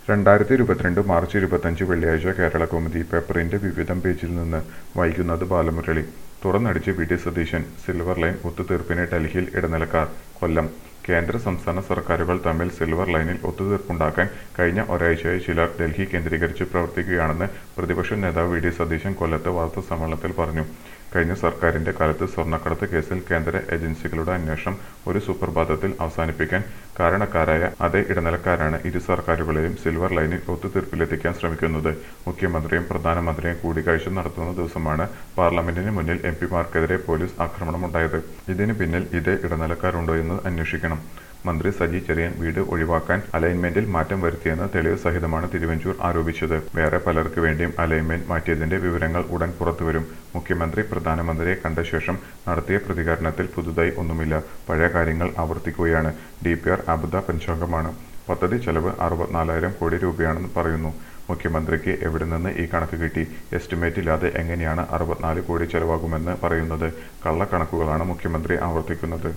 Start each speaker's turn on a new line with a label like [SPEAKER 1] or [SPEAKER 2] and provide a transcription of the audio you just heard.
[SPEAKER 1] രണ്ടായിരത്തി ഇരുപത്തിരണ്ട് മാർച്ച് ഇരുപത്തഞ്ച് വെള്ളിയാഴ്ച കേരള കൗമുദി പേപ്പറിന്റെ വിവിധം പേജിൽ നിന്ന് വായിക്കുന്നത് ബാലമുരളി തുറന്നടിച്ച് V D Satheesan silver line ഒത്തുതീർപ്പിന് ഡൽഹിയിൽ ഇടനിലക്കാർ കൊല്ലം കേന്ദ്ര സംസ്ഥാന സർക്കാരുകൾ തമ്മിൽ സിൽവർ ലൈനിൽ ഒത്തുതീർപ്പുണ്ടാക്കാൻ കഴിഞ്ഞ ഒരാഴ്ചയായി ചിലർ ഡൽഹി കേന്ദ്രീകരിച്ച് പ്രവർത്തിക്കുകയാണെന്ന് പ്രതിപക്ഷ നേതാവ് വി ഡി സതീശൻ കൊല്ലത്ത് വാർത്താസമ്മേളനത്തിൽ പറഞ്ഞു കഴിഞ്ഞ സർക്കാരിന്റെ കാലത്ത് സ്വർണ്ണക്കടത്ത് കേസിൽ കേന്ദ്ര ഏജൻസികളുടെ അന്വേഷണം ഒരു സുപ്രഭാതത്തിൽ അവസാനിപ്പിക്കാൻ കാരണക്കാരായ അതേ ഇടനിലക്കാരാണ് ഇരു സർക്കാരുകളെയും സിൽവർ ലൈനിൽ ഒത്തുതീർപ്പിലെത്തിക്കാൻ ശ്രമിക്കുന്നത് മുഖ്യമന്ത്രിയും പ്രധാനമന്ത്രിയും കൂടിക്കാഴ്ച നടത്തുന്ന ദിവസമാണ് പാർലമെന്റിന് മുന്നിൽ എം പിമാർക്കെതിരെ പോലീസ് ആക്രമണമുണ്ടായത് ഇതിന് പിന്നിൽ ഇതേ ഇടനിലക്കാരുണ്ടോ എന്ന് അന്വേഷിക്കണം മന്ത്രി സജി ചെറിയൻ വീട് ഒഴിവാക്കാൻ അലൈൻമെന്റിൽ മാറ്റം വരുത്തിയെന്ന് തെളിവ് സഹിതമാണ് തിരുവഞ്ചൂർ ആരോപിച്ചത് വേറെ പലർക്ക് വേണ്ടിയും അലൈൻമെന്റ് മാറ്റിയതിന്റെ വിവരങ്ങൾ ഉടൻ പുറത്തുവരും മുഖ്യമന്ത്രി പ്രധാനമന്ത്രിയെ കണ്ട ശേഷം നടത്തിയ പ്രതികരണത്തിൽ പുതുതായി ഒന്നുമില്ല പഴയ കാര്യങ്ങൾ ആവർത്തിക്കുകയാണ് ഡി പി ആർ അബുദ പഞ്ചാംഗമാണ് പദ്ധതി ചെലവ് അറുപത്തിനാലായിരം കോടി രൂപയാണെന്ന് പറയുന്നു മുഖ്യമന്ത്രിക്ക് എവിടെ നിന്ന് ഈ കണക്ക് കിട്ടി എസ്റ്റിമേറ്റ് ഇല്ലാതെ എങ്ങനെയാണ് അറുപത്തിനാല് കോടി ചെലവാകുമെന്ന് പറയുന്നത് കള്ളക്കണക്കുകളാണ് മുഖ്യമന്ത്രി ആവർത്തിക്കുന്നത്